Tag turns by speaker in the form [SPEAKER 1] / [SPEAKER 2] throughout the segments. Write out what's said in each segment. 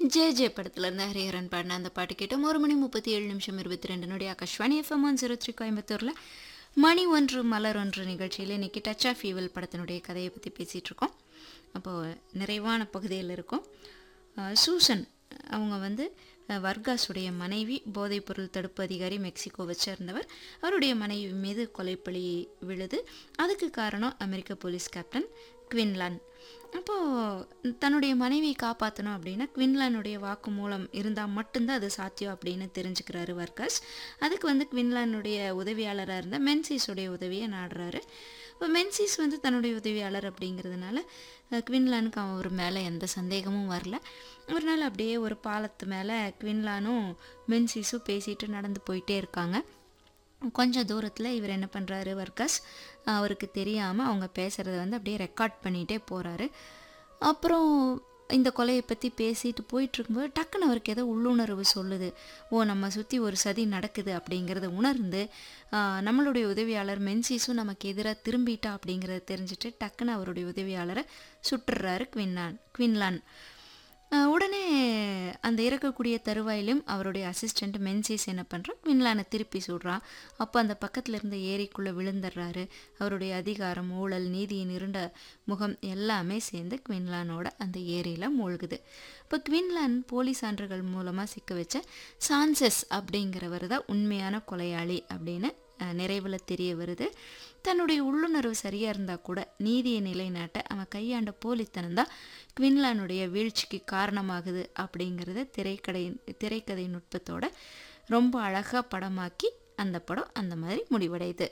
[SPEAKER 1] J J படத்துல இருந்து ஹரிஹரன் பாடின அந்த பாட்டு கேட்டோம் ஒரு மணி முப்பத்தி ஏழு நிமிஷம் இருபத்தி ரெண்டு நொடி Akashvani FM one zero three கோயம்புத்தூரில் மணி ஒன்று மலர் ஒன்று நிகழ்ச்சியில் இன்னைக்கு டச் ஆஃப் ஈவல் படத்தினுடைய கதையை பற்றி பேசிகிட்டு இருக்கோம் அப்போது நிறைவான பகுதியில் இருக்கும் அஹ் சூசன் அவங்க வந்து அஹ், வர்காஸுடைய மனைவி போதைப்பொருள் தடுப்பு அதிகாரி மெக்சிகோவை சேர்ந்தவர் அவருடைய மனைவி மீது கொலைப்பழி விழுது அதுக்கு காரணம் அமெரிக்க போலீஸ் கேப்டன் குவின்லான் அப்போது தன்னுடைய மனைவியை காப்பாற்றணும் அப்படின்னா குவின்லானுடைய வாக்குமூலம் இருந்தால் மட்டும்தான் அது சாத்தியம் அப்படின்னு தெரிஞ்சுக்கிறாரு வர்க்கஸ் அதுக்கு வந்து குவின்லானுடைய உதவியாளராக இருந்த மென்சிஸுடைய உதவியை நாடுறாரு இப்போ மென்சிஸ் வந்து தன்னுடைய உதவியாளர் அப்படிங்கிறதுனால அஹ், குவின்லானுக்கு அவன் ஒரு மேலே எந்த சந்தேகமும் வரல ஒரு நாள் அப்படியே ஒரு பாலத்து மேலே குவின்லானும் மென்சிஸும் பேசிட்டு நடந்து போயிட்டே இருக்காங்க கொஞ்சம் தூரத்தில் இவர் என்ன பண்ணுறாரு வர்க்கஸ் அவருக்கு தெரியாமல் அவங்க பேசுகிறத வந்து அப்படியே ரெக்கார்ட் பண்ணிகிட்டே போகிறாரு அப்புறம் இந்த கொலையை பற்றி பேசிட்டு போயிட்டு இருக்கும்போது டக்குன்னு அவருக்கு ஏதோ உள்ளுணர்வு சொல்லுது ஓ நம்ம சுற்றி ஒரு சதி நடக்குது அப்படிங்கிறத உணர்ந்து ஆ, நம்மளுடைய உதவியாளர் மென்சிஸும் நமக்கு எதிராக திரும்பிட்டா அப்படிங்கிறத தெரிஞ்சுட்டு டக்குன்னு அவருடைய உதவியாளரை சுட்டுறாரு குவின்லான் குவின்லான் ஆஹ் உடனே அந்த இறக்கக்கூடிய தருவாயிலும் அவருடைய அசிஸ்டண்ட் மென்சிஸ் என்ன பண்ணுறான் குவின்லானை திருப்பி சுடுறான் அப்போ அந்த பக்கத்தில் இருந்த ஏரிக்குள்ளே விழுந்துடுறாரு அவருடைய அதிகாரம் ஊழல் நீதியின் இருண்ட முகம் எல்லாமே சேர்ந்து குவின்லானோட அந்த ஏரியில் மூழ்குது இப்போ குவின்லான் போலீஸ் சான்றுகள் மூலமாக சிக்க வச்ச சான்சஸ் அப்படிங்கிறவர் தான் உண்மையான கொலையாளி அப்படின்னு நிறைவில் தெரிய வருது தன்னுடைய உள்ளுணர்வு சரியாக இருந்தால் கூட நீதியை நிலைநாட்ட அவன் கையாண்ட போலித்தனம் தான் குவின்லானுடைய வீழ்ச்சிக்கு காரணமாகுது அப்படிங்கிறத திரைக்கடை திரைக்கதை நுட்பத்தோட ரொம்ப அழகாக படமாக்கி அந்த படம் அந்த மாதிரி முடிவடையுது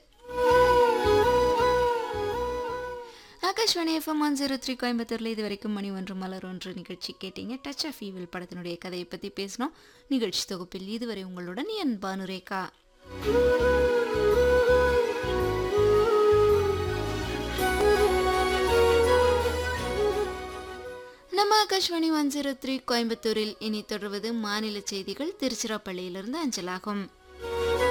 [SPEAKER 1] Akashvani FM one zero three கோயம்புத்தூரில் இது வரைக்கும் மணி ஒன்று மலர் ஒன்று நிகழ்ச்சி கேட்டீங்க டச் ஆஃப் ஈவில் படத்தினுடைய கதையை பற்றி பேசினோம் நிகழ்ச்சி தொகுப்பில் இதுவரை உங்களுடன் என் பானுரேகா நம்ம ஆகாஷ்வாணி ஒன் ஜீரோ த்ரீ கோயம்புத்தூரில் இனி தொடர்வது மாநில செய்திகள் திருச்சிராப்பள்ளியிலிருந்து அஞ்சலாகும்